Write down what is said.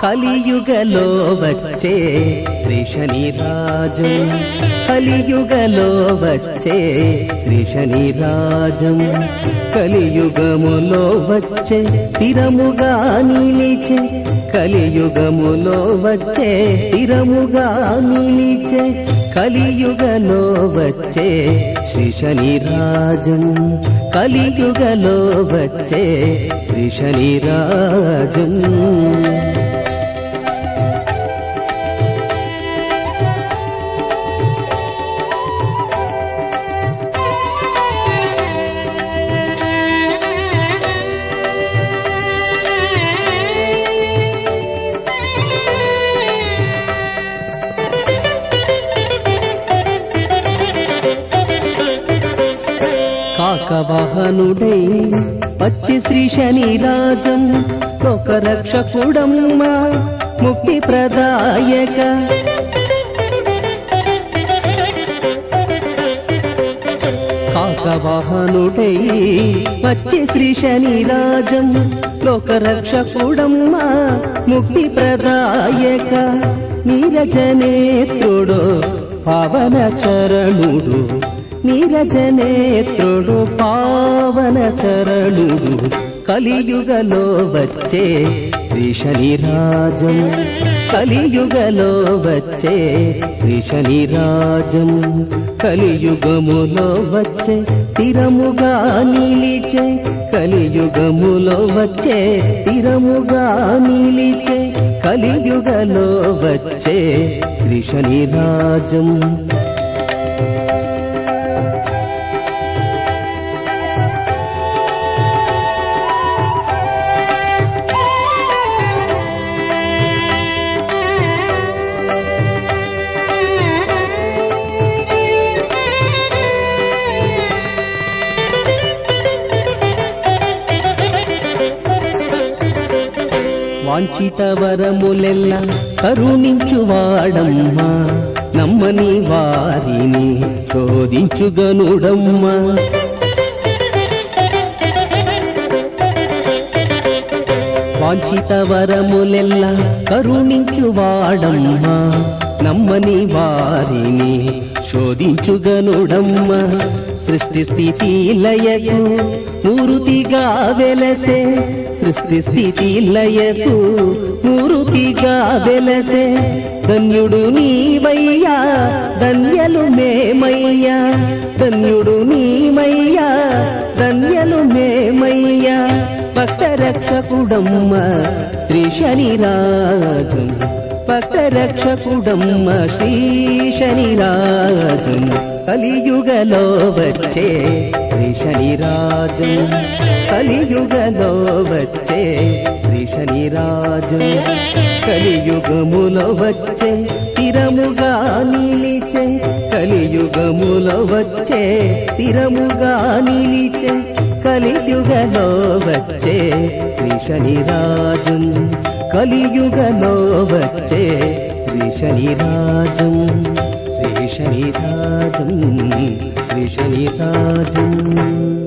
కలియుగలో వచ్చే శ్రీ శని రాజం కలియుగలో వచ్చే శ్రీ శని రాజం కలియుగములో వచ్చే స్థిరముగా నిలిచే కలియుగములో వచ్చే స్థిరముగా నిలిచే కలియుగలో వచ్చే శ్రీ శని రాజం కలియుగలో వచ్చే శ్రీ శని రాజం కాకవాహనుడై వచ్చి శ్రీ శని రాజం ఒక రక్షకుడమ్మ ముక్తి ప్రదాయక కాకవాహనుడై వచ్చి శ్రీ శని రాజం లోక రక్షకుడమ్మ ముక్తి ప్రదాయక నీరజనేత్రుడు పవన చరణుడు నీరజనేత్రుడు పావన చరణుడు కలియుగలో వచ్చే శ్రీ శని రాజం కలియుగలో వచ్చే శ్రీ శని రాజం కలియుగములో వచ్చే స్థిరముగా నిలిచే కలియుగములో వచ్చే స్థిరముగా నిలిచే కలియుగలో వచ్చే శ్రీ శని రాజం వాంఛిత వరములెల్ల కరుణించువాడమ్మా నమ్మని వారిని శోధించుగనుడమ్మా వాంఛిత వరములెల్ల కరుణించువాడమ్మా నమ్మని వారిని శోధించుగనుడమ్మ సృష్టి స్థితి లయకు మూరుతిగా వెలసే సృష్టి స్థితి లయకు మూరుతిగా వెలసే ధన్యుడు నీవయ్యా ధన్యలు మేమయ్యా ధన్యుడు నీమయ్యా ధన్యలు మేమయ్యా భక్త రక్షకుడమ్మ శ్రీ శనిరాజు భక్త రక్షకుడమ్మ శ్రీ శనిరాజు కలియుగలో వచ్చే శ్రీ శనిరాజు కలియుగలో వచ్చే శ్రీ శనిరాజు కలియుగములో వచ్చే స్థిరముగా నిలిచే కలియుగములో వచ్చే స్థిరముగా నిలిచే కలియుగలో వచ్చే శ్రీ శనిరాజు కలియుగలో వచ్చే శ్రీ శనిరాజు శ్రీ శనిరాజు శ్రీ శనిరాజు